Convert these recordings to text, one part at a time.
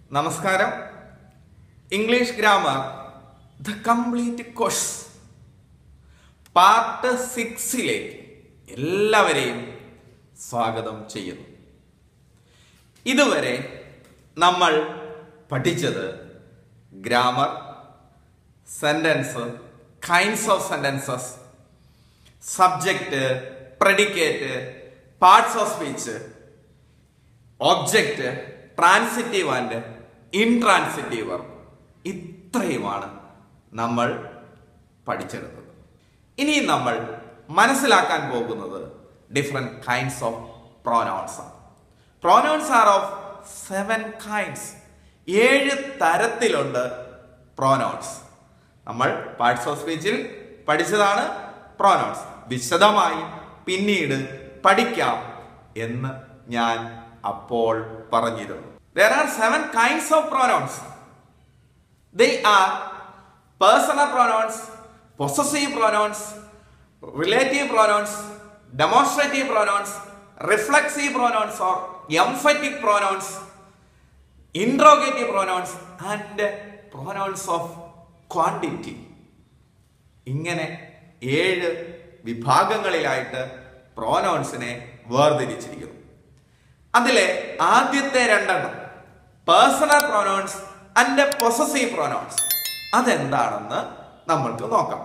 നമസ്കാരം English grammar the complete course part സിക്സിലേക്ക് എല്ലാവരെയും സ്വാഗതം ചെയ്യുന്നു ഇതുവരെ നമ്മൾ പഠിച്ചത് grammar sentence kinds of sentences subject predicate parts of speech object transitive and intransitive verb. ഇത്രയുമാണ് നമ്മൾ പഠിച്ചെടുത്തത് ഇനി നമ്മൾ മനസ്സിലാക്കാൻ പോകുന്നത് ഡിഫറെന്റ് കൈൻഡ്സ് ഓഫ് പ്രോനൗൺസ് ആണ് pronouns are of seven kinds ഏഴ് തരത്തിലുണ്ട് പ്രോനൗൺസ് നമ്മൾ പാർട്സ് ഓഫ് സ്പീച്ചിൽ പഠിച്ചതാണ് പ്രോനൗൺസ് വിശദമായി പിന്നീട് പഠിക്കാം എന്ന് ഞാൻ അപ്പോൾ പറഞ്ഞിരുന്നു there are seven kinds of pronouns They are personal pronouns, possessive pronouns, relative pronouns, demonstrative pronouns, reflexive pronouns or emphatic pronouns, interrogative pronouns and pronouns of quantity. ഇങ്ങനെ ഏഴ് വിഭാഗങ്ങളിലായിട്ട് പ്രോനൗൺസിനെ വേർതിരിച്ചിരിക്കുന്നു അതിലെ ആദ്യത്തെ രണ്ടെണ്ണം personal pronouns and possessive pronouns അതെന്താണെന്ന് നമ്മൾക്ക് നോക്കാം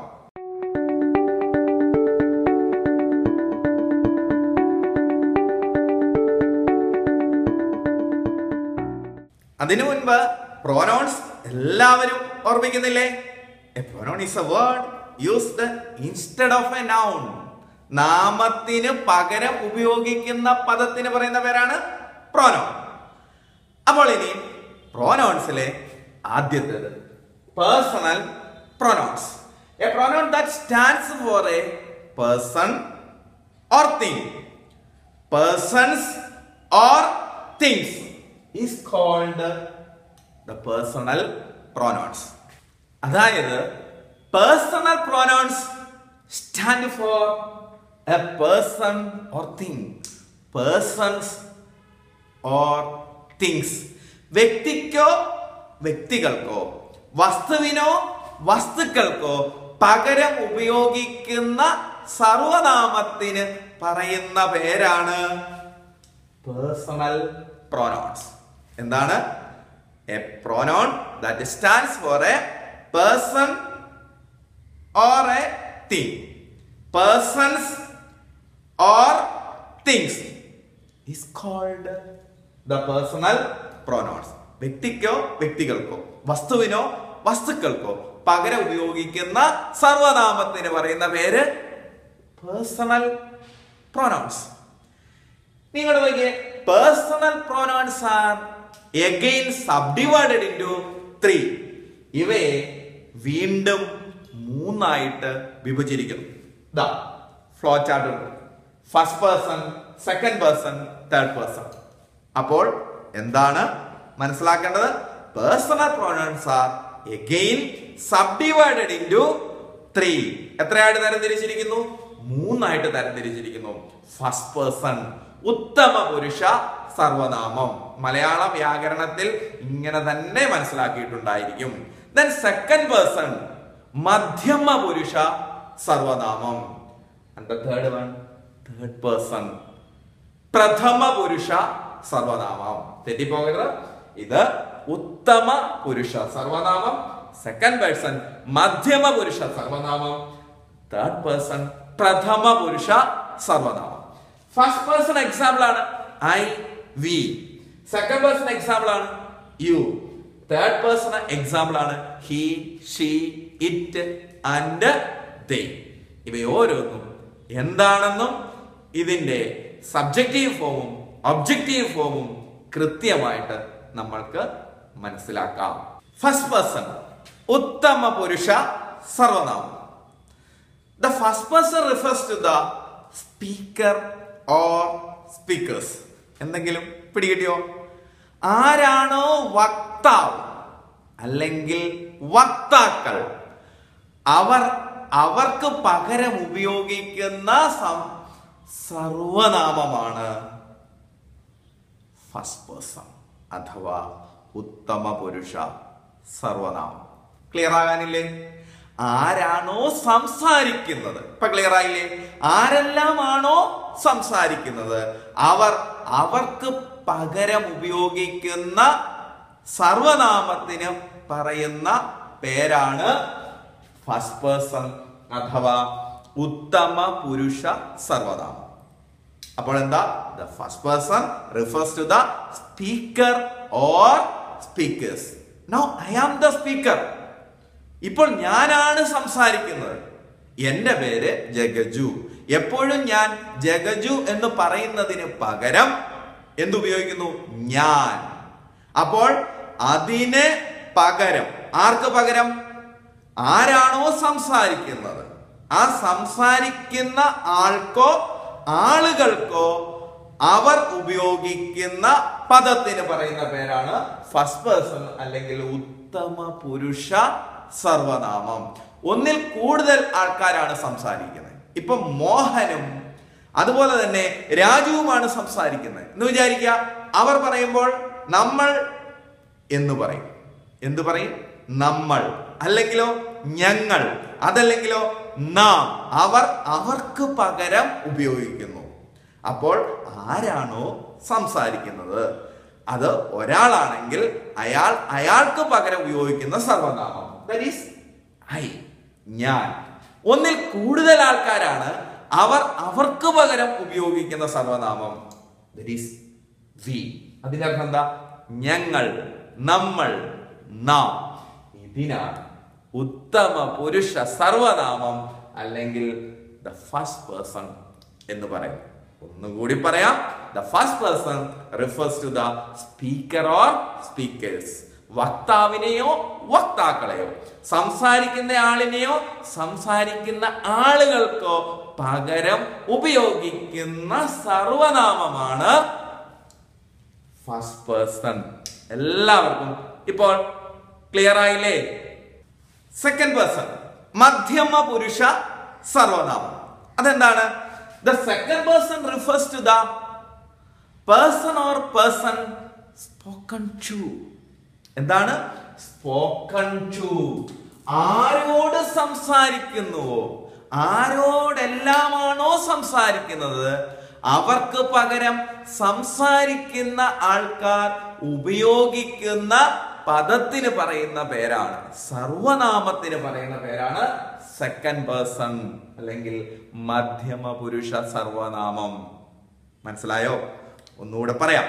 അതിനു മുൻപ് പ്രോനൗൺസ് എല്ലാവരും ഓർമ്മിക്കുന്നില്ലേ a pronoun is a word used instead of a noun നാമത്തിന് പകരം ഉപയോഗിക്കുന്ന പദത്തിന് പറയുന്ന പേരാണ് പ്രോനൗൺ അപ്പോൾ ഇനി പ്രോനൗൺസിലെ ആദ്യത്തേത് personal pronouns a pronoun that stands for a person or thing persons or things is called the personal pronouns അതായത് personal pronouns stand for a person or thing persons or things വ്യക്തിക്കോ വ്യക്തികൾക്കോ വസ്തുവിനോ വസ്തുക്കൾക്കോ പകരം ഉപയോഗിക്കുന്ന സർവനാമത്തിന് പറയുന്ന പേരാണ് പേഴ്സണൽ പ്രോനൗൺസ് എന്താണ് a pronoun that stands for a person or a thing persons or things is called the personal pronouns വ്യക്തിക്കോ വ്യക്തികൾക്കോ വസ്തുവിനോ വസ്തുക്കൾക്കോ പകരം ഉപയോഗിക്കുന്ന സർവനാമത്തിന് പറയുന്ന പേര് പേഴ്സണൽ പ്രോനൗൺസ് നിങ്ങൾ നോക്കിയേ personal pronouns are again subdivided into three ഇവയെ വീണ്ടും മൂന്നായിട്ട് വിഭജിച്ചിരിക്കുന്നു ദാ ഫ്ലോ ചാർട്ട് ഉണ്ട് first person second person third person അപ്പോൾ എന്താണ് മനസ്സിലാക്കേണ്ടത് personal pronouns are again subdivided into three എത്രയായിട്ട് തരംതിരിച്ചിരിക്കുന്നു മൂന്നായിട്ട് തരംതിരിച്ചിരിക്കുന്നു ഫസ്റ്റ് പേഴ്സൺ ഉത്തമ പുരുഷ സർവനാമം മലയാള വ്യാകരണത്തിൽ ഇങ്ങനെ തന്നെ മനസ്സിലാക്കിയിട്ടുണ്ടായിരിക്കും ദെൻ സെക്കൻഡ് പേഴ്സൺ മധ്യമ പുരുഷ സർവനാമം and the third one third person പ്രഥമ പുരുഷ സർവനാമം തെറ്റിപ്പോകരുത് ഇത് ഉത്തമ പുരുഷ സർവനാമം സെക്കൻഡ് പേഴ്സൺ മധ്യമ പുരുഷ സർവനാമം തേർഡ് പേഴ്സൺ പ്രഥമ പുരുഷ സർവനാമം ഫസ്റ്റ് പേഴ്സൺ എക്സാമ്പിൾ ആണ് I we second person example ആണ് യു തേർഡ് പേഴ്സൺ എക്സാമ്പിൾ ആണ് he she it and they ഇവ ഓരോന്നും എന്താണെന്നും ഇതിന്റെ സബ്ജക്റ്റീവ് ഫോമും ഒബ്ജക്റ്റീവ് ഫോമും കൃത്യമായിട്ട് നമ്മൾക്ക് മനസ്സിലാക്കാം ഫസ്റ്റ് പേഴ്സൺ ഉത്തമ പുരുഷ സർവനാമം the first person refers to the speaker or speakers എന്തെങ്കിലും പിടികിട്ടിയോ ആരാണോ വക്താവ് അല്ലെങ്കിൽ വക്താക്കൾ അവർ അവർക്ക് പകരം ഉപയോഗിക്കുന്ന സം- സർവനാമമാണ് ഫസ്റ്റ് പേഴ്സൺ അഥവാ ഉത്തമ പുരുഷ സർവനാമം ക്ലിയർ ആകാനില്ലേ ആരാണോ സംസാരിക്കുന്നത് ഇപ്പൊ ക്ലിയർ ആയില്ലേ ആരെല്ലാമാണോ സംസാരിക്കുന്നത് അവർ അവർക്ക് പകരം ഉപയോഗിക്കുന്ന സർവനാമത്തിന് പറയുന്ന പേരാണ് ഫസ്റ്റ് പേഴ്സൺ അഥവാ ഉത്തമ പുരുഷ സർവനാമം അപ്പോൾ എന്താ the first person refers to the speaker or speakers no I am the speaker ഇപ്പോൾ ഞാനാണ് സംസാരിക്കുന്നത് എന്റെ പേര് ജഗജു എപ്പോഴും ഞാൻ ജഗജു എന്ന് പറയുന്നതിന് പകരം എന്തുപയോഗിക്കുന്നു ഞാൻ അപ്പോൾ അതിന് പകരം ആർക്ക് പകരം ആരാണോ സംസാരിക്കുന്നത് ആ സംസാരിക്കുന്ന ആൾക്കോ ആളുകൾക്കോ അവർ ഉപയോഗിക്കുന്ന പദത്തിന് പറയുന്ന പേരാണ് ഫസ്റ്റ് പേഴ്സൺ അല്ലെങ്കിൽ ഉത്തമ പുരുഷ സർവനാമം ഒന്നിൽ കൂടുതൽ ആൾക്കാരാണ് സംസാരിക്കുന്നത് ഇപ്പൊ മോഹനും അതുപോലെ തന്നെ രാജുവുമാണ് സംസാരിക്കുന്നത് എന്ന് വിചാരിക്കുക അവർ പറയുമ്പോൾ നമ്മൾ എന്ന് പറയും എന്ത് പറയും നമ്മൾ അല്ലെങ്കിലോ ഞങ്ങൾ അതല്ലെങ്കിലോ നാം അവർ അവർക്ക് പകരം ഉപയോഗിക്കുന്നു അപ്പോൾ ആരാണോ സംസാരിക്കുന്നത് അത് ഒരാളാണെങ്കിൽ അയാൾ അയാൾക്ക് പകരം ഉപയോഗിക്കുന്ന സർവനാമം ദാറ്റ് ഈസ് ഐ ഞാൻ ഒന്നിൽ കൂടുതൽ ആൾക്കാരാണ് അവർ അവർക്ക് പകരം ഉപയോഗിക്കുന്ന സർവനാമം ദാറ്റ് ഈസ് വി അതിന്റെ അർത്ഥം എന്താ ഞങ്ങൾ നമ്മൾ നാം ഇതിനാണ് ഉത്തമ പുരുഷ സർവനാമം അല്ലെങ്കിൽ ദ ഫസ്റ്റ് പേഴ്സൺ എന്ന് പറയും ഒന്നുകൂടി പറയാം the first person refers to the speaker or speakers വക്താവിനെയോ വക്താക്കളെയോ സംസാരിക്കുന്ന ആളിനെയോ സംസാരിക്കുന്ന ആളുകൾക്കോ പകരം ഉപയോഗിക്കുന്ന സർവനാമമാണ് ഫസ്റ്റ് പേഴ്സൺ എല്ലാവർക്കും ഇപ്പോൾ ക്ലിയർ ആയില്ലേ സെക്കൻഡ് പേഴ്സൺ മധ്യമ പുരുഷ സർവനാമം അതെന്താണ് the second person refers to the person or person spoken to എന്താണ് സ്പോക്കൺ ടു ആരോട് സംസാരിക്കുന്നുവോ ആരോടെല്ലാമാണോ സംസാരിക്കുന്നത് അവർക്ക് പകരം സംസാരിക്കുന്ന ആൾക്കാർ ഉപയോഗിക്കുന്ന പദത്തിന് പറയുന്ന പേരാണ് സർവനാമത്തിന് പറയുന്ന പേരാണ് സെക്കൻഡ് പേഴ്സൺ അല്ലെങ്കിൽ മധ്യമ പുരുഷ സർവനാമം മനസ്സിലായോ ഒന്നുകൂടെ പറയാം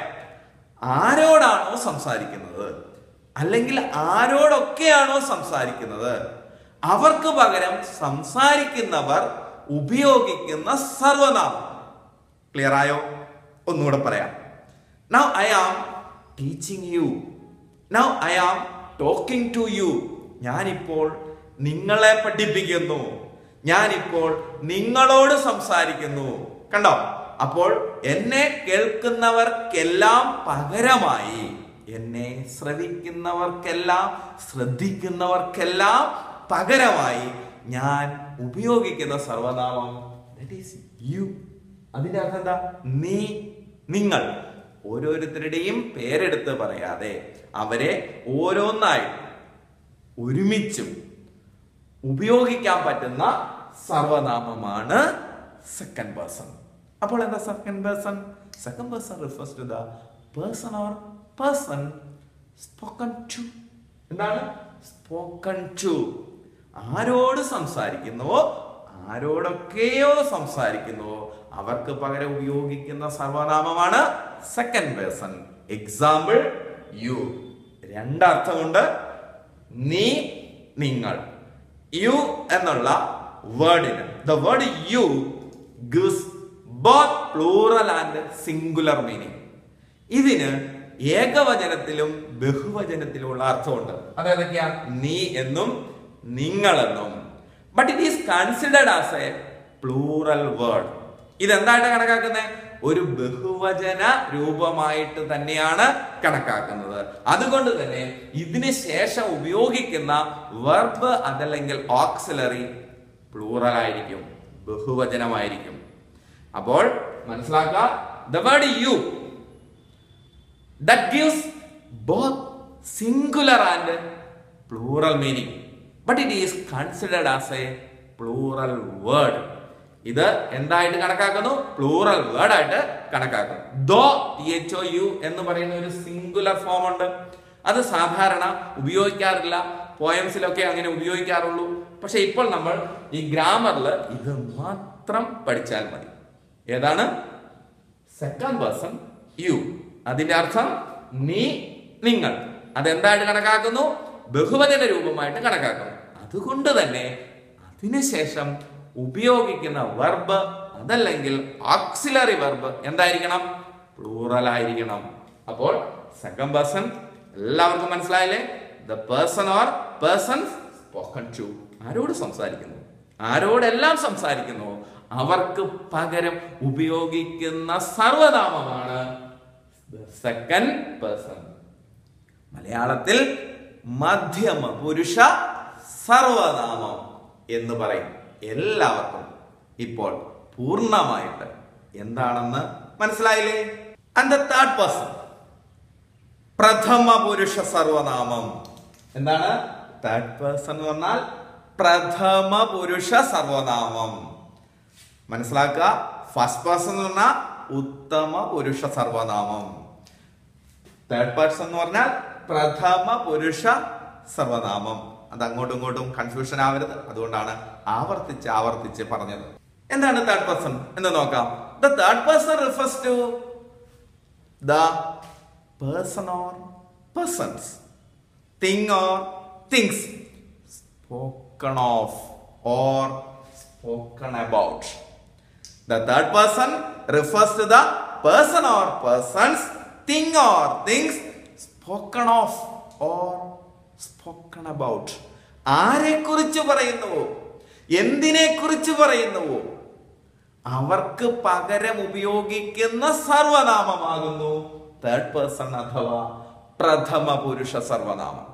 ആരോടാണോ സംസാരിക്കുന്നത് അല്ലെങ്കിൽ ആരോടൊക്കെയാണോ സംസാരിക്കുന്നത് അവർക്ക് പകരം സംസാരിക്കുന്നവർ ഉപയോഗിക്കുന്ന സർവനാമം ക്ലിയർ ആയോ ഒന്നുകൂടെ പറയാം now I am teaching you now I am talking to you ഞാനിപ്പോൾ നിങ്ങളെ പഠിപ്പിക്കുന്നു ഞാനിപ്പോൾ നിങ്ങളോട് സംസാരിക്കുന്നു കണ്ടോ അപ്പോൾ എന്നെ കേൾക്കുന്നവർക്കെല്ലാം പകരമായി എന്നെ ശ്രവിക്കുന്നവർക്കെല്ലാം ശ്രദ്ധിക്കുന്നവർക്കെല്ലാം പകരമായി ഞാൻ ഉപയോഗിക്കുന്ന സർവനാമം ദാറ്റ് ഈസ് യു അതിന്റെ അർത്ഥം എന്താ നീ നിങ്ങൾ ഓരോരുത്തരുടെയും പേരെടുത്ത് പറയാതെ അവരെ ഓരോന്നായി ഒരുമിച്ചും ഉപയോഗിക്കാൻ പറ്റുന്ന സർവനാമമാണ് സെക്കൻഡ് പേഴ്സൺ അപ്പോൾ എന്താ second person second person refers to the person or person spoken to എന്താണ് സ്പോക്കൺ ടു ആരോട് സംസാരിക്കുന്നുവോ ആരോടൊക്കെയോ സംസാരിക്കുന്നുവോ അവർക്ക് പകരം ഉപയോഗിക്കുന്ന സർവനാമമാണ് സെക്കൻഡ് പേഴ്സൺ എക്സാമ്പിൾ യു രണ്ടർത്ഥമുണ്ട് നീ നിങ്ങൾ യു എന്നുള്ള വേർഡിന് the word you gives both plural and singular meaning ഇതിന് ഏകവചനത്തിലും ബഹുവചനത്തിലുമുള്ള അർത്ഥമുണ്ട് അതേതൊക്കെയാ നീ എന്നും നിങ്ങൾ എന്നും but it is considered as a plural word ഇതെന്തായിട്ട് കണക്കാക്കുന്നത് ഒരു ബഹുവചന രൂപമായിട്ട് തന്നെയാണ് കണക്കാക്കുന്നത് അതുകൊണ്ട് തന്നെ ഇതിന് ശേഷം ഉപയോഗിക്കുന്ന വെർബ് അതല്ലെങ്കിൽ ഓക്സിലറി പ്ലൂറൽ ആയിരിക്കും ബഹുവചനമായിരിക്കും അപ്പോൾ മനസ്സിലാക്കുക the word you that gives both singular and plural meaning but it is considered as a plural word ഇത് എന്തായിട്ട് കണക്കാക്കുന്നു പ്ലൂറൽ വേർഡ് ആയിട്ട് കണക്കാക്കുന്നു thou T H O U എന്ന് പറയുന്ന ഒരു സിംഗുലർ ഫോം ഉണ്ട് അത് സാധാരണ ഉപയോഗിക്കാറില്ല പോയംസിലൊക്കെ അങ്ങനെ ഉപയോഗിക്കാറുള്ളൂ പക്ഷെ ഇപ്പോൾ നമ്മൾ ഈ ഗ്രാമറിൽ ഇത് മാത്രം പഠിച്ചാൽ മതി ഏതാണ് സെക്കൻഡ് പേഴ്സൺ യു അതിന്റെ അർത്ഥം നീ നിങ്ങൾ അതെന്തായിട്ട് കണക്കാക്കുന്നു ബഹുവചന രൂപമായിട്ട് കണക്കാക്കുന്നു അതുകൊണ്ട് തന്നെ അതിനുശേഷം ഉപയോഗിക്കുന്ന വെർബ് അതല്ലെങ്കിൽ ഓക്സിലറി വെർബ് എന്തായിരിക്കണം പ്ലൂറൽ ആയിരിക്കണം അപ്പോൾ സെക്കൻഡ് പേഴ്സൺ എല്ലാവർക്കും മനസ്സിലായില്ലേ the person or persons spoken to ആരോട് സംസാരിക്കുന്നു ആരോടെല്ലാം സംസാരിക്കുന്നു അവർക്ക് പകരം ഉപയോഗിക്കുന്ന സർവനാമമാണ് സെക്കൻഡ് പേഴ്സൺ മലയാളത്തിൽ മധ്യമ പുരുഷ സർവനാമം എന്ന് പറയും എല്ലാവർക്കും ഇപ്പോൾ പൂർണ്ണമായിട്ട് എന്താണെന്ന് മനസ്സിലായില്ലേ ആൻഡ് ദ തേർഡ് പേഴ്സൺ പ്രഥമ പുരുഷ സർവനാമം എന്താണ് തേർഡ് പേഴ്സൺ എന്ന് പറഞ്ഞാൽ പ്രഥമ പുരുഷ സർവനാമം മനസ്സിലാക്കുക ഫസ്റ്റ് പേഴ്സൺ എന്ന് പറഞ്ഞാൽ ഉത്തമ പുരുഷ സർവനാമം തേർഡ് പേഴ്സൺ എന്ന് പറഞ്ഞാൽ പ്രഥമ പുരുഷ സർവനാമം അത് അങ്ങോട്ടും ഇങ്ങോട്ടും കൺഫ്യൂഷൻ ആവരുത് അതുകൊണ്ടാണ് ആവർത്തിച്ച് ആവർത്തിച്ച് പറഞ്ഞത് എന്താണ് തേർഡ് പേഴ്സൺ എന്ന് നോക്കാം the third person refers to the person or persons thing or things spoken of or spoken about The third person refers to the person or persons, thing or things spoken of or spoken about. ആരെ കുറിച്ച് പറയുന്നുവോ എന്തിനെ കുറിച്ച് പറയുന്നുവോ അവർക്ക് പകരം ഉപയോഗിക്കുന്ന സർവനാമമാകുന്നു third person അഥവാ പ്രഥമ പുരുഷ സർവനാമം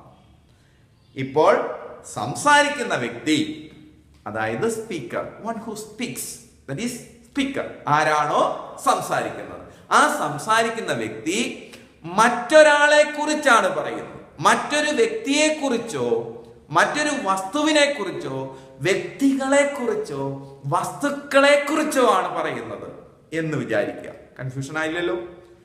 ഇപ്പോൾ സംസാരിക്കുന്ന വ്യക്തി അതായത് speaker one who speaks that is speaker ആരാണോ സംസാരിക്കുന്നത് ആ സംസാരിക്കുന്ന വ്യക്തി മറ്റൊരാളെ കുറിച്ചാണ് പറയുന്നത് മറ്റൊരു വ്യക്തിയെ കുറിച്ചോ മറ്റൊരു വസ്തുവിനെ കുറിച്ചോ വ്യക്തികളെ കുറിച്ചോ വസ്തുക്കളെ കുറിച്ചോ ആണ് പറയുന്നത് എന്ന് വിചാരിക്കുക കൺഫ്യൂഷൻ ആയില്ലല്ലോ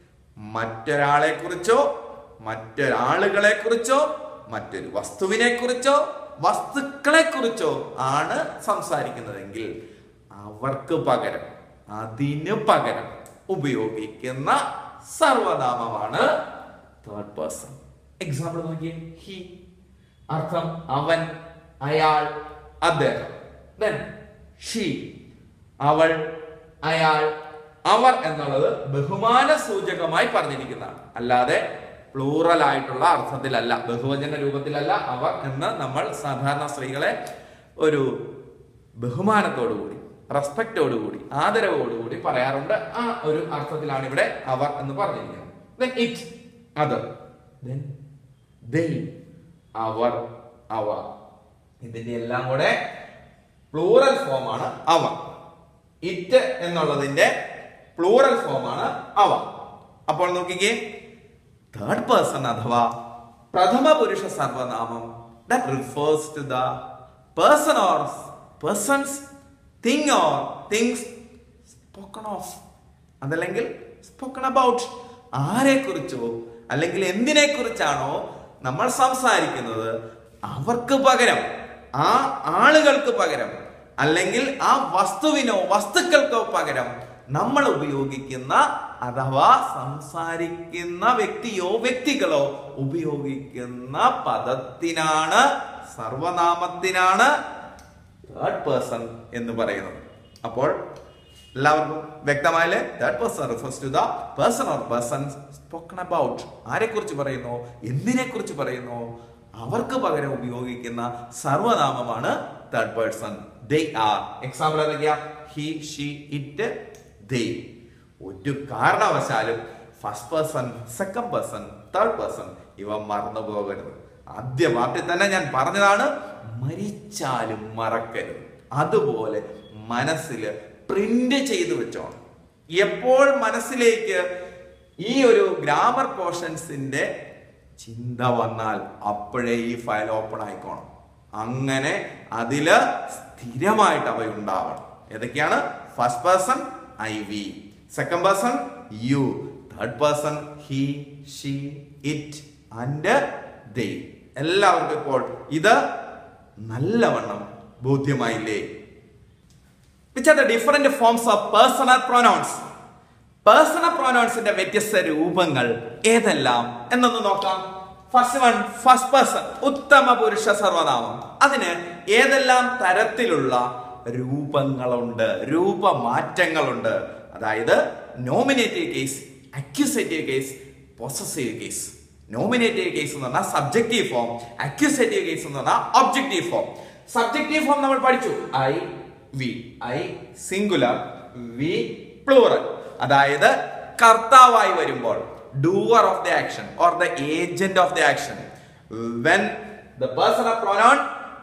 മറ്റൊരാളെ കുറിച്ചോ മറ്റൊരാളുകളെ കുറിച്ചോ മറ്റൊരു വസ്തുവിനെ കുറിച്ചോ വസ്തുക്കളെ കുറിച്ചോ ആണ് സംസാരിക്കുന്നതെങ്കിൽ അവർക്ക് പകരം അതിന് പകരം ഉപയോഗിക്കുന്ന സർവനാമമാണ് തേർഡ് പേഴ്സൺ എക്സാമ്പിൾ നോക്കിയേ ഹി അർത്ഥം അവൻ അയാൾ അദ്ദേഹം ദെൻ ഷീ അവൾ അയാൾ അവർ എന്നുള്ളത് ബഹുമാന സൂചകമായി പറഞ്ഞിരിക്കുന്നതാണ് അല്ലാതെ പ്ലൂറൽ ആയിട്ടുള്ള അർത്ഥത്തിലല്ല ബഹുവചന രൂപത്തിലല്ല അവർ എന്ന് നമ്മൾ സാധാരണ സ്ത്രീകളെ ഒരു ബഹുമാനത്തോടുകൂടി റെസ്പെക്റ്റോടുകൂടി ആദരവോടുകൂടി പറയാറുണ്ട് ആ ഒരു അർത്ഥത്തിലാണ് ഇവിടെ അവർ എന്ന് പറഞ്ഞിരിക്കുന്നത് Then it other then they അവർ അവ ഇതിന്റെ എല്ലാം കൂടെ പ്ലൂറൽ ഫോമാണ് അവ ഇറ്റ് എന്നുള്ളതിന്റെ പ്ലൂറൽ ഫോമാണ് അവ അപ്പോൾ നോക്കിക്കേ തേർഡ് പേഴ്സൺ അഥവാ പ്രഥമ പുരുഷ സർവനാമം that refers to the person or persons thing or things spoken of അതല്ലെങ്കിൽ സ്പോക്കൺ അബൌട്ട് ആരെ കുറിച്ചോ അല്ലെങ്കിൽ എന്തിനെ കുറിച്ചാണോ നമ്മൾ സംസാരിക്കുന്നത് അവർക്ക് പകരം ആ ആളുകൾക്ക് പകരം അല്ലെങ്കിൽ ആ വസ്തുവിനോ വസ്തുക്കൾക്കോ പകരം നമ്മൾ ഉപയോഗിക്കുന്ന അഥവാ സംസാരിക്കുന്ന വ്യക്തിയോ വ്യക്തികളോ ഉപയോഗിക്കുന്ന പദത്തിനാണ് സർവനാമത്തിനാണ് തേർഡ് പേഴ്സൺ എന്ന് പറയുന്നത് അപ്പോൾ എല്ലാവർക്കും വ്യക്തമായല്ലേ third person refers to the person or person spoken about ആരെ കുറിച്ച് പറയുന്നു എന്തിനെ കുറിച്ച് പറയുന്നു അവർക്ക് പകരം ഉപയോഗിക്കുന്ന സർവനാമമാണ് third person they are example ഏതൊക്കെയാ ഹി ഷീ ഇറ്റ് ദേ ഒരു കാരണവശാലും first person second person third person ഇവ മറന്നു പോകരുത് ആദ്യ പാർട്ടി തന്നെ ഞാൻ പറഞ്ഞതാണ് മരിച്ചാലും മറക്കരുത് അതുപോലെ മനസ്സിൽ പ്രിന്റ് ചെയ്തു വെച്ചോണം എപ്പോൾ മനസ്സിലേക്ക് ഈ ഒരു ഗ്രാമർ പോർഷൻസിന്റെ ചിന്ത വന്നാൽ അപ്പോഴേ ഈ ഫയൽ ഓപ്പൺ ആയിക്കോണം അങ്ങനെ അതില് സ്ഥിരമായിട്ട് അവ ഉണ്ടാവണം ഏതൊക്കെയാണ് first person I we second person you third person he she it and they എല്ലാവർക്കും ഇപ്പോൾ ഇത് നല്ലവണ്ണം ബോധ്യമായില്ലേ which are the different forms of personal pronouns personal പ്രൊനൗൺസിന്റെ വ്യത്യസ്ത രൂപങ്ങൾ ഏതെല്ലാം എന്നൊന്ന് നോക്കാം ഫസ്റ്റ് വൺ ഫസ്റ്റ് പേഴ്സൺ ഉത്തമ പുരുഷ സർവനാമം അതിന് ഏതെല്ലാം തരത്തിലുള്ള രൂപങ്ങളുണ്ട് രൂപമാറ്റങ്ങളുണ്ട് അതായത് nominative case accusative case possessive case nominative case എന്ന് പറഞ്ഞാൽ സബ്ജക്റ്റീവ് ഫോം അക്യൂസേറ്റീവ് കേസ് എന്ന് പറഞ്ഞാൽ ഒബ്ജക്റ്റീവ് ഫോം സബ്ജക്റ്റീവ് ഫോം നമ്മൾ പഠിച്ചു I we I singular we plural അതായത് കർത്താവായി വരുമ്പോൾ doer of the action or the agent of the action when the person of pronoun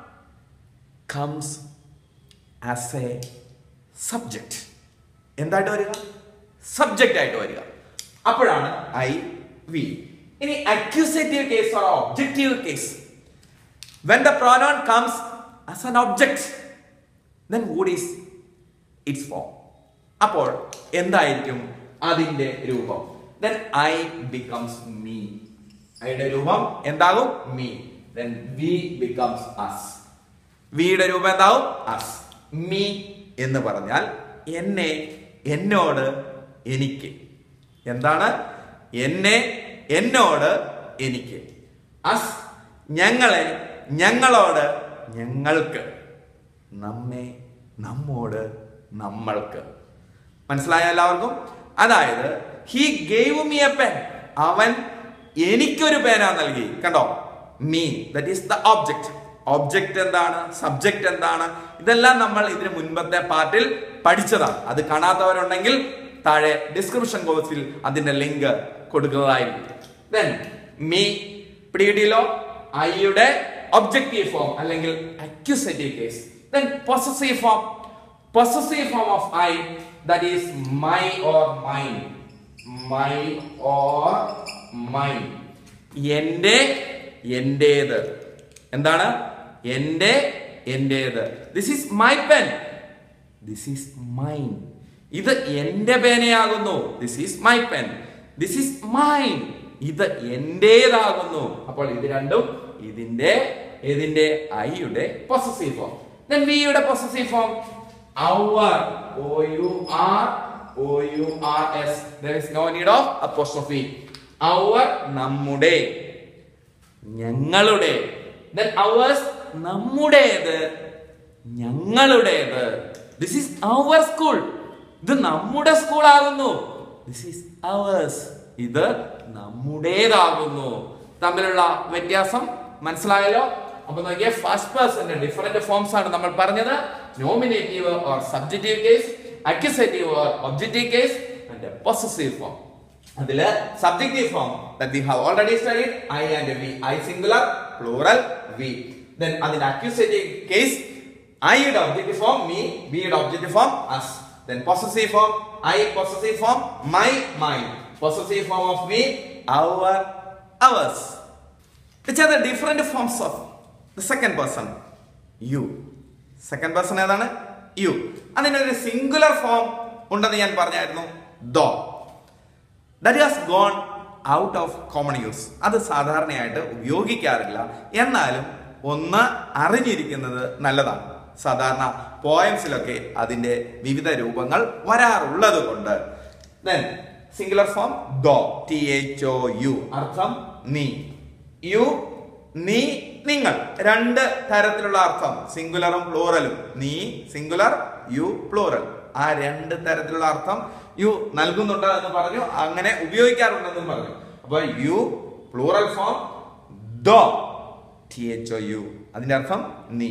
comes as a subject എന്തായിട്ട് വരിക subject ആയിട്ട് വരിക അപ്പോഴാണ് ഐ വി ഇനി accusative case or objective case when the pronoun comes as an object then what is its form അപ്പോൾ എന്തായിരിക്കും അതിന്റെ രൂപം then i becomes me ഐയുടെ രൂപം എന്താകും me then we becomes us വിയുടെ രൂപം എന്താവും us me എന്ന് പറഞ്ഞാൽ എന്നെ എന്നോട് എനിക്ക് എന്താണ് എന്നെ എന്നോട് എനിക്ക് അസ് ഞങ്ങളെ ഞങ്ങളോട് ഞങ്ങൾക്ക് നമ്മെ നമ്മോട് നമ്മൾക്ക് മനസ്സിലായ എല്ലാവർക്കും അതായത് he gave me a pen അവൻ എനിക്കൊരു പേന നൽകി കണ്ടോ me that is the object object എന്താണ് സബ്ജക്റ്റ് എന്താണ് ഇതെല്ലാം നമ്മൾ ഇതിന് മുൻപത്തെ പാർട്ടിൽ പഠിച്ചതാണ് അത് കാണാത്തവരുണ്ടെങ്കിൽ താഴെ ഡിസ്ക്രിപ്ഷൻ ബോക്സിൽ അതിന്റെ ലിങ്ക് കൊടുക്കുന്നതായിരിക്കും ദെൻ മീ പിടികിട്ടിയല്ലോ ഐയുടെ ഒബ്ജക്റ്റീവ് ഫോം അല്ലെങ്കിൽ accusative case then possessive form possessive form of I that is my or mine my or mine എന്റെ എന്റേത് എന്താണ് എന്റെ എന്റേത് this is my pen this is mine ഇത് എന്റെ പേനയാകുന്നു this is my pen this is mine ഇത് എന്റേതാകുന്നു അപ്പോൾ ഇത് രണ്ടും ഇതിന്റെ ഇതിന്റെ ഐയുടെ പൊസസീവ് ഫോം ദെൻ വിയുടെ possessive form our O U R O U R S there is no need of apostrophe our നമ്മുടെ ഞങ്ങളുടെ then ours നമ്മുടേത് ഞങ്ങളുടേത് ദിസ് ഈസ് അവർ സ്കൂൾ ഇത് നമ്മുടെ സ്കൂൾ ആകുന്നു ദിസ് ഈസ് അവേഴ്സ് ഇത് നമ്മുടേതാകുന്നു തമ്മിലുള്ള വ്യത്യാസം മനസ്സിലായല്ലോ അപ്പൊ നോക്കിയ ഫസ്റ്റ് പേഴ്സന്റെ ഡിഫറെന്റ് ഫോംസ് ആണ് നമ്മൾ പറഞ്ഞത് nominative or subjective case accusative or objective case and possessive form അതില് subjective form that we have already studied I and we I singular plural we then അതിന്റെ accusative case I യുടെ objective form me B യുടെ objective form us then possessive form I possessive form my mine possessive form of me our ours which are the different forms of the second person you second person ഏതാണ് you അതിനൊരു singular form ഉണ്ടെന്ന് ഞാൻ പറഞ്ഞായിരുന്നു thou that has gone out of common use അത് സാധാരണയായിട്ട് ഉപയോഗിക്കാറില്ല എന്നാലും ഒന്ന് അറിഞ്ഞിരിക്കുന്നത് നല്ലതാണ് സാധാരണ പോയംസിലൊക്കെ അതിന്റെ വിവിധ രൂപങ്ങൾ വരാറുള്ളത് കൊണ്ട് then singular form thou T H O U അർത്ഥം നീ യു നീ നിങ്ങൾ രണ്ട് തരത്തിലുള്ള അർത്ഥം സിംഗുലറും പ്ലൂറലും നീ സിംഗുലർ യു പ്ലൂറൽ ആ രണ്ട് തരത്തിലുള്ള അർത്ഥം യു നൽകുന്നുണ്ട് എന്ന് പറഞ്ഞു അങ്ങനെ ഉപയോഗിക്കാറുണ്ടെന്നും പറഞ്ഞു അപ്പൊ you plural form thou T H O U അതിന്റെ അർത്ഥം നീ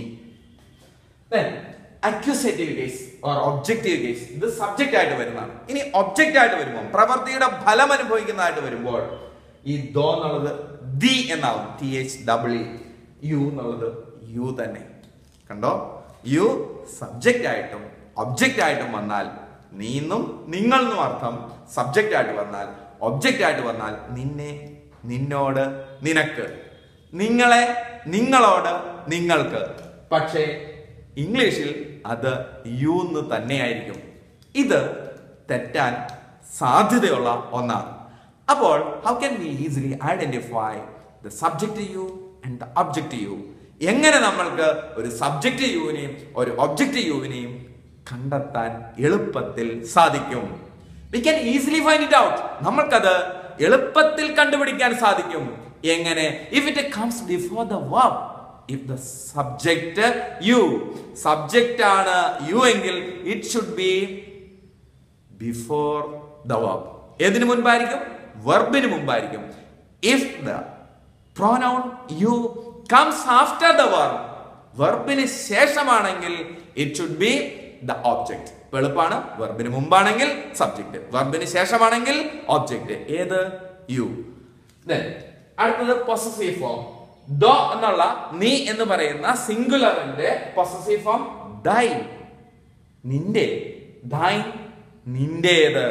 accusative case or objective case ഇത് സബ്ജക്റ്റ് ആയിട്ട് വരുന്നതാണ് ഇനി ഒബ്ജക്റ്റ് ആയിട്ട് വരുമ്പോൾ പ്രവൃത്തിയുടെ ഫലം അനുഭവിക്കുന്നതായിട്ട് വരുമ്പോൾ ഈ ദോ എന്നുള്ളത് ദി എന്നാവും ടി എച്ച് ഡബ്ല്യു യു എന്നുള്ളത് യു തന്നെ കണ്ടോ യു സബ്ജക്റ്റ് ആയിട്ടും ഒബ്ജക്റ്റ് ആയിട്ടും വന്നാൽ നീന്നും നിങ്ങൾ എന്നും അർത്ഥം സബ്ജക്റ്റ് ആയിട്ട് വന്നാൽ ഒബ്ജക്റ്റ് ആയിട്ട് വന്നാൽ നിന്നെ നിന്നോട് നിനക്ക് നിങ്ങളെ നിങ്ങളോട് നിങ്ങൾക്ക് പക്ഷേ ഇംഗ്ലീഷിൽ അത് യു എന്ന് തന്നെയായിരിക്കും ഇത് തെറ്റാൻ സാധ്യതയുള്ള ഒന്നാണ് അപ്പോൾ how can we easily identify the subject you and the object you എങ്ങനെ നമ്മൾക്ക് ഒരു സബ്ജക്റ്റ് യുവിനെയും ഒരു ഒബ്ജക്റ്റ് യുവിനെയും കണ്ടെത്താൻ എളുപ്പത്തിൽ സാധിക്കും we can easily find it out നമ്മൾക്കത് എളുപ്പത്തിൽ കണ്ടുപിടിക്കാൻ സാധിക്കും എങ്ങനെ if it comes before the verb if the subject you subject ആണ് യു എങ്കിൽ it should be before the verb ഏതിനു മുൻപായിരിക്കും വെർബിന് മുമ്പായിരിക്കും if the pronoun you comes after the verb വെർബിന് ശേഷമാണെങ്കിൽ it should be the object എളുപ്പമാണ് വെർബിന് മുമ്പാണെങ്കിൽ സബ്ജക്ട് വെർബിന് ശേഷമാണെങ്കിൽ ഓബ്ജക്ട് ഏത് യു അടുത്തത് പൊസസീവ് ഫോം ദോ എന്നുള്ള നീ എന്ന് പറയുന്ന സിംഗുലറിന്റെ പൊസസീവ് ഫോം ദൈ നിന്റെ ദൈ നിന്റേത്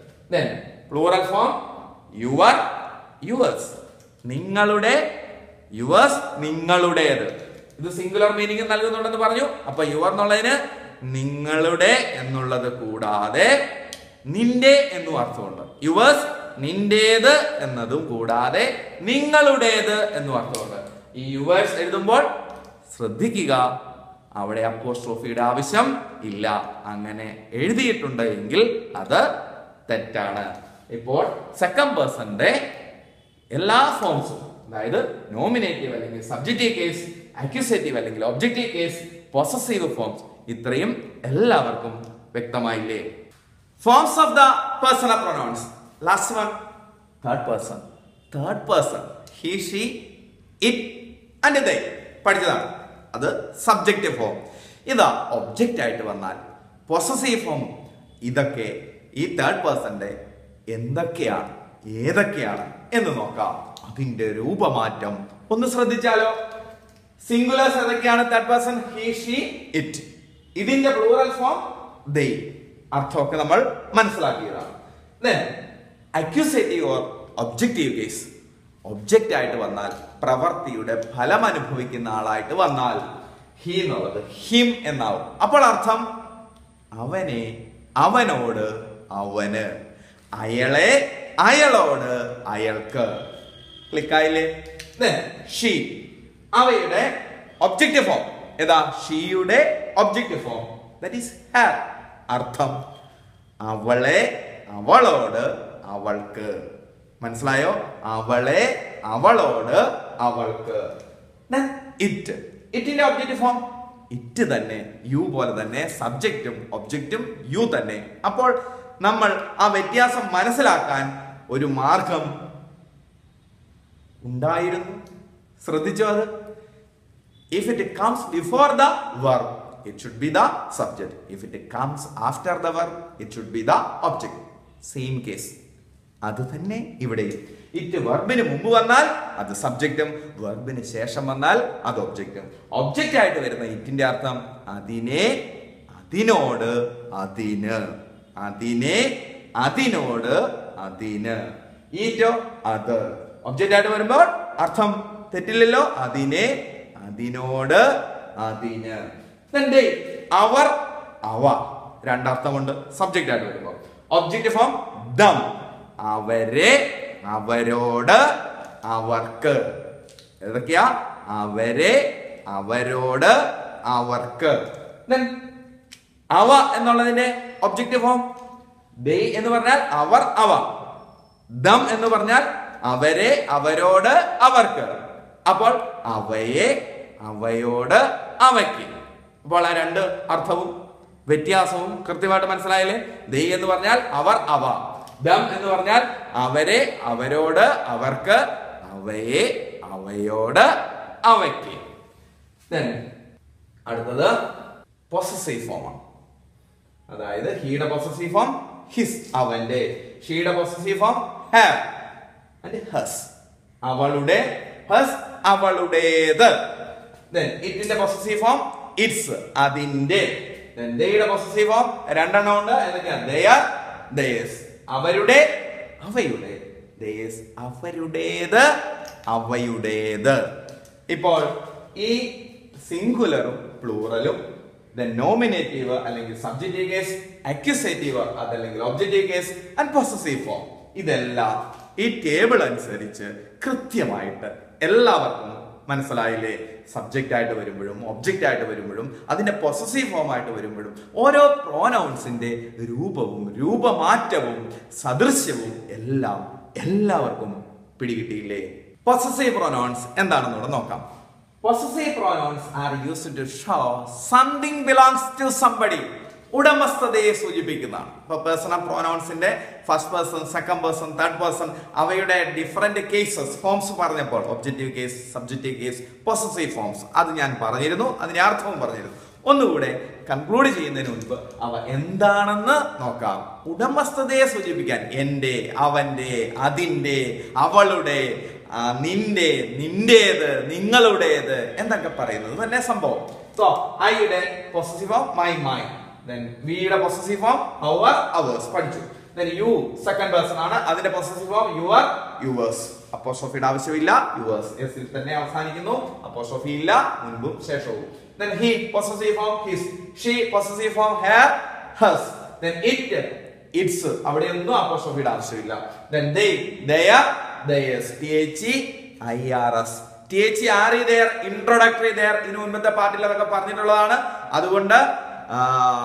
പ്ലൂറൽ ഫോം യുവർ യുവേഴ്സ് നിങ്ങളുടെ യുവേഴ്സ് നിങ്ങളുടേത് ഇത് സിംഗുലർ മീനിങ് നൽകുന്നുണ്ടെന്ന് പറഞ്ഞു അപ്പൊ യുവർ എന്നുള്ളതിന് നിങ്ങളുടെ എന്നുള്ളത് കൂടാതെ നിന്റെ എന്നും അർത്ഥമുണ്ട് യുവേഴ്സ് നിന്റേത് എന്നതും കൂടാതെ നിങ്ങളുടേത് എന്നും അർത്ഥമുണ്ട് ഈ യുവേഴ്സ് എഴുതുമ്പോൾ ശ്രദ്ധിക്കുക അവിടെ അപ്പോസ്ട്രോഫിയുടെ ആവശ്യം ഇല്ല അങ്ങനെ എഴുതിയിട്ടുണ്ട് എങ്കിൽ അത് തെറ്റാണ് ഇപ്പോൾ സെക്കൻഡ് പേഴ്സന്റെ എല്ലാ ഫോംസും അതായത് നോമിനേറ്റീവ് അല്ലെങ്കിൽ സബ്ജക്റ്റീവ് കേസ് അക്യൂസേറ്റീവ് അല്ലെങ്കിൽ ഒബ്ജക്റ്റീവ് കേസ് പൊസസീവ് ഫോംസ് ഇത്രയും എല്ലാവർക്കും വ്യക്തമായില്ലേ forms of the personal pronouns last one third person third person he she it and they പഠിച്ചതാണ് അത് സബ്ജക്റ്റ് ഫോം ഇതാ ഒബ്ജക്റ്റ് ആയിട്ട് വന്നാൽ പൊസസീവ് ഫോം ഇതൊക്കെ ഈ തേർഡ് പേഴ്സന്റെ എന്തൊക്കെയാണ് ഏതൊക്കെയാണ് എന്ന് നോക്കാം അതിന്റെ രൂപമാറ്റം ഒന്ന് ശ്രദ്ധിച്ചാലോ സിംഗുലേഴ്സ് ഏതൊക്കെയാണ് third person he she it ഇതിന്റെ പ്ലൂറൽ ഫോം ദേ അർത്ഥമൊക്കെ നമ്മൾ മനസ്സിലാക്കിയതാണ് accusative or objective case object ആയിട്ട് വന്നാൽ പ്രവൃത്തിയുടെ ഫലം അനുഭവിക്കുന്ന ആളായിട്ട് വന്നാൽ ഹി എന്നുള്ളത് ഹിം എന്നാവും അപ്പോൾ അർത്ഥം അവനെ അവനോട് അവന് അയാളെ അയാളോട് അയാൾക്ക് ക്ലിക്കായില്ലേ ഷീ അവയുടെ ഒബ്ജക്റ്റീവ് ഫോം ഏതാ ഷീയുടെ objective form that is her അർത്ഥം അവളെ അവളോട് അവൾക്ക് മനസ്സിലായോ അവളെ അവളോട് അവൾക്ക് ഇറ്റ് ഇറ്റിന്റെ ഒബ്ജക്റ്റീവ് ഫോം ഇറ്റ് തന്നെ യു പോലെ തന്നെ സബ്ജക്റ്റും ഒബ്ജക്റ്റും യു തന്നെ അപ്പോൾ നമ്മൾ ആ വ്യത്യാസം മനസ്സിലാക്കാൻ ഒരു മാർഗം ഉണ്ടായിരുന്നു ശ്രദ്ധിച്ചോ അത് if it comes before the verb it should be the subject if it comes after the verb it should be the object same case അത് തന്നെ ഇവിടെ ഇറ്റ് വെർബിന് മുമ്പ് വന്നാൽ അത് സബ്ജക്റ്റും വെർബിന് ശേഷം വന്നാൽ അത് ഒബ്ജക്റ്റും ഒബ്ജക്റ്റ് ആയിട്ട് വരുന്ന ഇറ്റിന്റെ അർത്ഥം അതിനെ അതിനോട് അതിന് അതിനെ അതിനോട് അതിന് ഈറ്റോ അത് ഒബ്ജക്റ്റ് ആയിട്ട് വരുമ്പോൾ അർത്ഥം തെറ്റില്ലല്ലോ അതിനെ അതിനോട് അതിന് Then they, അവർ അവ രണ്ടർത്ഥമുണ്ട് സബ്ജക്റ്റ് ആയിട്ട് വരുമ്പോൾ ഒബ്ജക്റ്റ് ഫോം ദം അവരെ അവരോട് അവർക്ക് ഏതൊക്കെയാ അവരെ അവരോട് അവർക്ക് Then അവ എന്നുള്ളതിന്റെ ഒബ്ജക്റ്റീവ് ഫോം ദേ എന്ന് പറഞ്ഞാൽ അവർ അവ ദം എന്ന് പറഞ്ഞാൽ അവരെ അവരോട് അവർക്ക് അപ്പോൾ അവയെ അവയോട് അവയ്ക്ക് അപ്പോൾ ആ രണ്ട് അർത്ഥവും വ്യത്യാസവും കൃത്യമായിട്ട് മനസ്സിലായില്ലേ ദൈ എന്ന് പറഞ്ഞാൽ അവർ അവ ദം എന്ന് പറഞ്ഞാൽ അവരെ അവരോട് അവർക്ക് അവയെ അവയോട് അവയ്ക്ക് Then, അടുത്തത് പൊസസീവ് ഫോമാണ് അതായത് ഹീയുടെ പൊസസീവ് ഫോം ഹിസ് അവന്റെ ഷീയുടെ possessive form her and hers അവളുടെ ഹസ് അവളുടേത് Then ഇറ്റിന്റെ പൊസസീവ് ഫോം ഇറ്റ്സ് അതിന്റെ Then യുടെ പൊസസീവ് ഫോം രണ്ടെണ്ണം ഉണ്ട് എന്തൊക്കെയാണ് ദയർ ദയസ് അവരുടെ അവയുടെ ദയസ് അവരുടേത് അവയുടേത് ഇപ്പോൾ ഈ സിംഗുലറും പ്ലൂറലും നോമിനേറ്റീവ് അല്ലെങ്കിൽ സബ്ജക്റ്റീവ് കേസ് അക്യൂസേറ്റീവ് അതല്ലെങ്കിൽ objective case and possessive form ഇതെല്ലാം ഈ ടേബിൾ അനുസരിച്ച് കൃത്യമായിട്ട് എല്ലാവർക്കും മനസ്സിലായില്ലേ സബ്ജക്റ്റ് ആയിട്ട് വരുമ്പോഴും ഒബ്ജക്റ്റ് ആയിട്ട് വരുമ്പോഴും അതിന്റെ പൊസസീവ് ഫോം ആയിട്ട് വരുമ്പോഴും ഓരോ പ്രോനൗൺസിന്റെ രൂപവും രൂപമാറ്റവും സദൃശ്യവും എല്ലാം എല്ലാവർക്കും പിടികിട്ടിയില്ലേ പൊസസീവ് പ്രോനൗൺസ് എന്താണെന്നൂടെ നോക്കാം possessive pronouns are used to show something belongs to somebody ഉടമസ്ഥതയെ സൂചിപ്പിക്കുന്നതാണ് ഇപ്പൊ പേഴ്സണൽ പ്രോനൗൺസിന്റെ first person second person third person അവയുടെ ഡിഫറെന്റ് കേസസ് ഫോംസ് പറഞ്ഞപ്പോൾ objective case subjective case possessive forms അത് ഞാൻ പറഞ്ഞിരുന്നു അതിന്റെ അർത്ഥവും പറഞ്ഞിരുന്നു ഒന്നുകൂടെ കൺക്ലൂഡ് ചെയ്യുന്നതിന് മുൻപ് അവ എന്താണെന്ന് നോക്കാം ഉടമസ്ഥതയെ സൂചിപ്പിക്കാൻ എന്റെ അവന്റെ അതിന്റെ അവളുടെ ആ, നിന്റെ നിന്റേത് നിങ്ങളുടേത് എന്നൊക്കെ പറയുന്നത് തന്നെ സംഭവം സോ ഐയുടെ possessive form my my then വിയുടെ പൊസസീവ് ഫോം അവർ അവേഴ്സ് പഠിച്ചു ദെൻ യു സെക്കൻഡ് പേഴ്സൺ ആണ് അതിന്റെ പൊസസീവ് ഫോം യുവർ യുവേഴ്സ് അപ്പോസ്ട്രോഫിയുടെ ആവശ്യമില്ല യുവേഴ്സ് എസിൽ തന്നെ അവസാനിക്കുന്നു അപ്പോസ്ട്രോഫി ഇല്ല മുൻപും ശേഷവും then he possessive form his she possessive form her hers then it its അവിടെ ഒന്നും അപ്പോസ്ട്രോഫിയുടെ ആവശ്യമില്ല then they their theirs T H I R S T H R E their introductory their ഇതിനു മുൻപത്തെ പാർട്ടിൽ അതൊക്കെ പറഞ്ഞിട്ടുള്ളതാണ് അതുകൊണ്ട് ആ,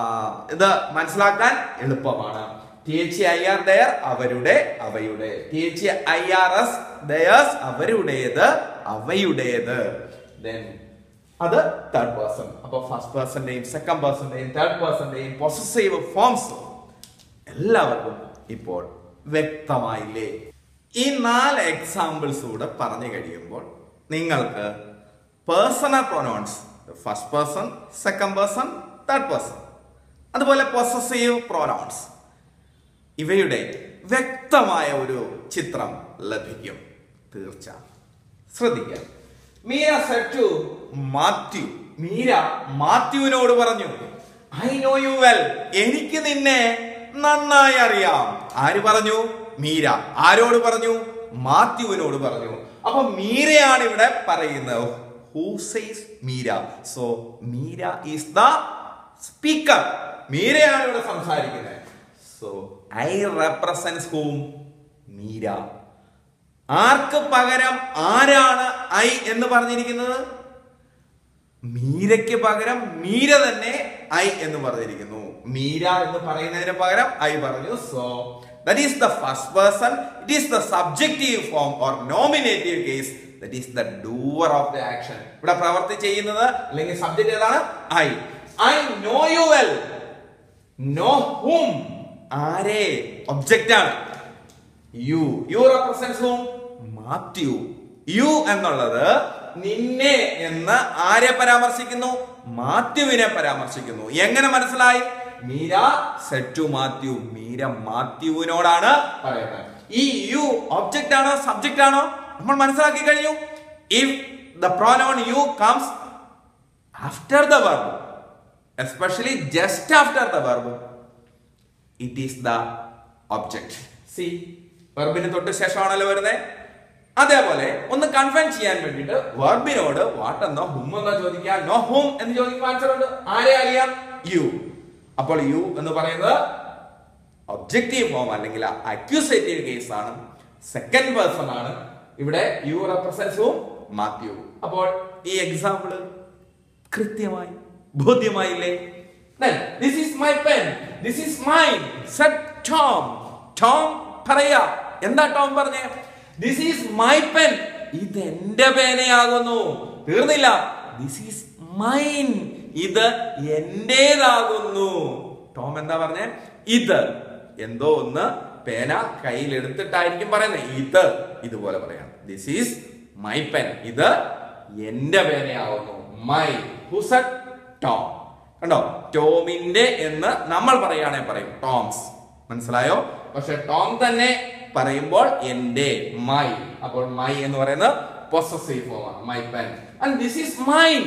ഇത് മനസ്സിലാക്കാൻ എളുപ്പമാണ് T H I R their അവരുടെ അവയുടെ T H I R S theirs അവരുടേത് അവയുടേത് ദെൻ അത് തേർഡ് പേഴ്സൺ അപ്പൊ ഫസ്റ്റ് പേഴ്സന്റെയും സെക്കൻഡ് പേഴ്സന്റെയും തേർഡ് പേഴ്സന്റെയും പൊസസീവ് ഫോംസ് എല്ലാവർക്കും ഇപ്പോൾ വ്യക്തമായില്ലേ ഈ നാല് എക്സാമ്പിൾസ് കൂടെ പറഞ്ഞു കഴിയുമ്പോൾ നിങ്ങൾക്ക് personal pronouns first person second person third person അതുപോലെ പൊസസീവ് പ്രൊനൗൺസ് ഇവയുടെ വ്യക്തമായ ഒരു ചിത്രം ലഭിക്കും തീർച്ച ശ്രദ്ധിക്കാം Meera said to Matthew Meera മാത്യുവിനോട് പറഞ്ഞു ഐ നോ യു വെൽ എനിക്ക് നിന്നെ നന്നായി അറിയാം ആര് പറഞ്ഞു മീര ആരോട് പറഞ്ഞു മാത്യുവിനോട് പറഞ്ഞു അപ്പൊ മീരയാണ് ഇവിടെ പറയുന്നത് who says Meera so Meera is the speaker മീരയാണ് ഇവിടെ സംസാരിക്കുന്നത് so I represents whom Meera ആർക്ക് പകരം ആരാണ് ഐ എന്ന് പറഞ്ഞിരിക്കുന്നത് മീരയ്ക്ക് പകരം മീര തന്നെ ഐ എന്ന് പറഞ്ഞിരിക്കുന്നു മീര എന്ന് പറയുന്നതിന് പകരം ഐ പറഞ്ഞു so that is the first person it is the subjective form or nominative case that is the doer of the action ഇവിടെ പ്രവർത്തി ചെയ്യുന്നത് അല്ലെങ്കിൽ സബ്ജക്റ്റ് ഏതാണ് I I know you well know whom ആരെ ഒബ്ജക്റ്റ് ആണ് you you represents whom Matthew you എന്നുള്ളത് നിന്നെ എന്ന് ആരെ പരാമർശിക്കുന്നു മാത്യുവിനെ പരാമർശിക്കുന്നു എങ്ങനെ മനസ്സിലായി Meera said to Matthew Meera മാത്യുവിനോടാണ് പറയുന്നത് ഈ യു ഒബ്ജക്റ്റ് ആണോ സബ്ജക്റ്റ് ആണോ നമ്മൾ മനസ്സിലാക്കി കഴിഞ്ഞു if the pronoun you comes after the verb especially just after the verb it is the object സി വെർബിന് തൊട്ട് ശേഷമാണല്ലോ വരുന്നത് അതേപോലെ ഒന്ന് കൺഫേം ചെയ്യാൻ വേണ്ടിയിട്ട് വെർബിനോട് വാട്ട് എന്നോ ഹും എന്നോ ചോദിക്കാൻ നോ ഹും എന്ന് ചോദിക്കുമ്പോൾ ആൻസർ ഉണ്ട് ആരെ അറിയാം യു അപ്പോൾ യു എന്ന് പറയുന്നത് ഒബ്ജക്റ്റീവ് ഫോം അല്ലെങ്കിൽ അക്യൂസേറ്റീവ് കേസ് ആണ് സെക്കൻഡ് പേഴ്സൺ ആണ് ഇവിടെ യു റെപ്രസെന്റ്സും മാത്യു അപ്പോൾ ഈ എക്സാമ്പിൾ കൃത്യമായി ബോധ്യമായില്ലേ this is my pen this is mine said Tom Tom പറയാ എന്താ ടോം പറഞ്ഞേ ദിസ് ഈസ് മൈ പെൻ ഇത് എന്റെ പേനയാകുന്നു തീർന്നില്ല ദിസ് ഈസ് മൈൻ ഇത് എന്റേതാകുന്നു ടോം എന്താ പറഞ്ഞേ ഇത് എന്തോ ഒന്ന് പേന കയ്യിൽ എടുത്തിട്ടായിരിക്കും പറയുന്നത് ഇത് ഇതുപോലെ പറയാം ദിസ് ഈസ് മൈ പെൻ ഇത് എന്റെ പേനയാവുന്നു മൈ ഹുസറ്റ് ടോം കണ്ടോ ടോമിന്റെ എന്ന് നമ്മൾ പറയുകയാണെങ്കിൽ പറയും ടോംസ് മനസ്സിലായോ പക്ഷെ ടോം തന്നെ പറയുമ്പോൾ എന്റെ മൈ അപ്പോൾ മൈ എന്ന് പറയുന്നത് പൊസസീവ് ഫോമാണ് my pen and this is mine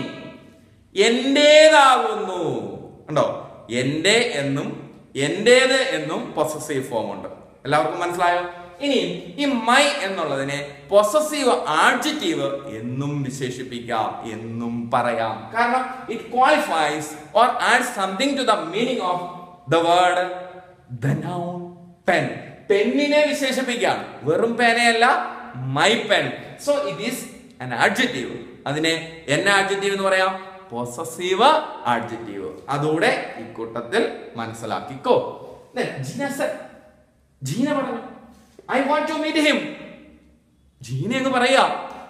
എന്റേതാകുന്നു കണ്ടോ എന്റെ എന്നും എന്റേത് എന്നും പൊസസീവ് ഫോം ഉണ്ട് എല്ലാവർക്കും മനസ്സിലായോ ഇനി ഈ മൈ എന്നുള്ളതിനെ പൊസസീവ് ആഡ്ജറ്റീവ് എന്നും വിശേഷിപ്പിക്കാം എന്നും പറയാം കാരണം it qualifies or add something to the meaning of the word the noun pen പെന്നിനെ വിശേഷിപ്പിക്കാം വെറും പേനയല്ല my pen so it is an adjective അതിനെ എന്ന ആഡ്ജറ്റീവ് എന്ന് പറയാം പൊസസീവ് ആഡ്ജറ്റീവ് അതോടെ ഇക്കൂട്ടത്തിൽ മനസ്സിലാക്കിക്കോ Then ജീന said, ജീന പറഞ്ഞു I want to meet him Jeena എന്ന് പറയാ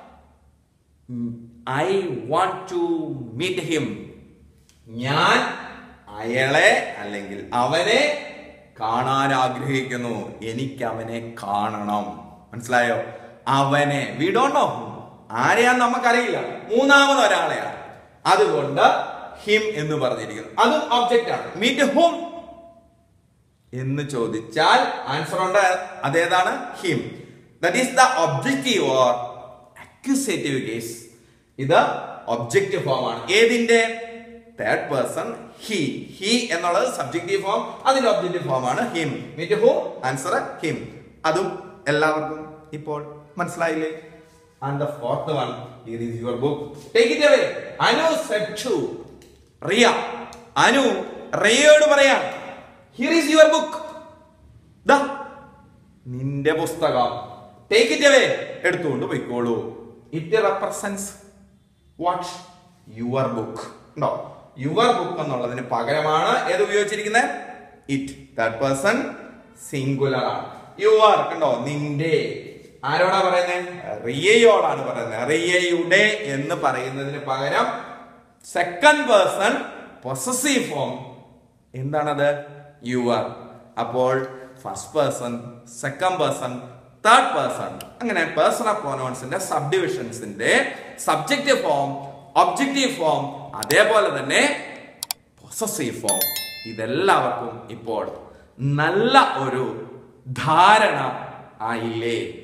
I want to meet him ഞാൻ അയാളെ അല്ലെങ്കിൽ അവനെ കാണാൻ ആഗ്രഹിക്കുന്നു എനിക്ക് അവനെ കാണണം മനസ്സിലായോ അവനെ വി ഡോണ്ട് നോ ആരെയാന്ന് നമുക്കറിയില്ല മൂന്നാമത് ഒരാളെയാണ് അതുകൊണ്ട് ഹിം എന്ന് പറഞ്ഞിരിക്കുന്നു അതും ഒബ്ജക്റ്റ് ആണ് മീറ്റ് ഹും എന്ന് ചോദിച്ചാൽ ആൻസർ ഉണ്ട് അതേതാണ് him that is the objective or accusative case ഇത് ഒബ്ജക്റ്റീവ് ഫോം ആണ് ഏതിന്റെ തേർഡ് പേഴ്സൺ ഹി ഹി എന്നുള്ളത് സബ്ജക്റ്റീവ് ഫോം അതിന്റെ ഒബ്ജക്റ്റീവ് ഫോം ആണ് him meet who answer him അതും എല്ലാവർക്കും ഇപ്പോൾ മനസ്സിലായില്ലേ and the fourth one here is your book take it away Anu said to Riya Anu റിയയോട് പറയാം ഹിയർ ഈസ് യുവർ ബുക്ക് ദാ നിന്റെ പുസ്തകം ടേക്ക് ഇറ്റ് അവേ എടുത്തുകൊണ്ട് പോയിക്കോളൂ it represents what your book ഉണ്ടോ യുവർ ബുക്ക് എന്നുള്ളതിന് പകരമാണ് ഏത് ഉപയോഗിച്ചിരിക്കുന്നത് ഇറ്റ് തേർഡ് പേഴ്സൺ സിംഗുലർ ആണ് യുവർ കണ്ടോ നിന്റെ ആരോടാ പറയുന്നത് റിയയോടാണ് പറയുന്നത് റിയയുടെ എന്ന് പറയുന്നതിന് പകരം സെക്കൻഡ് പേഴ്സൺ പൊസസീവ് ഫോം എന്താണത് യുവർ അപ്പോൾ first person second person third person അങ്ങനെ പേഴ്സണൽ പ്രോനൗൺസിന്റെ സബ് ഡിവിഷൻസിന്റെ സബ്ജക്റ്റീവ് ഫോം ഒബ്ജക്റ്റീവ് ഫോം അതേപോലെ തന്നെ പൊസസീവ് ഫോം ഇതെല്ലാവർക്കും ഇപ്പോൾ നല്ല ഒരു ധാരണ ആയില്ലേ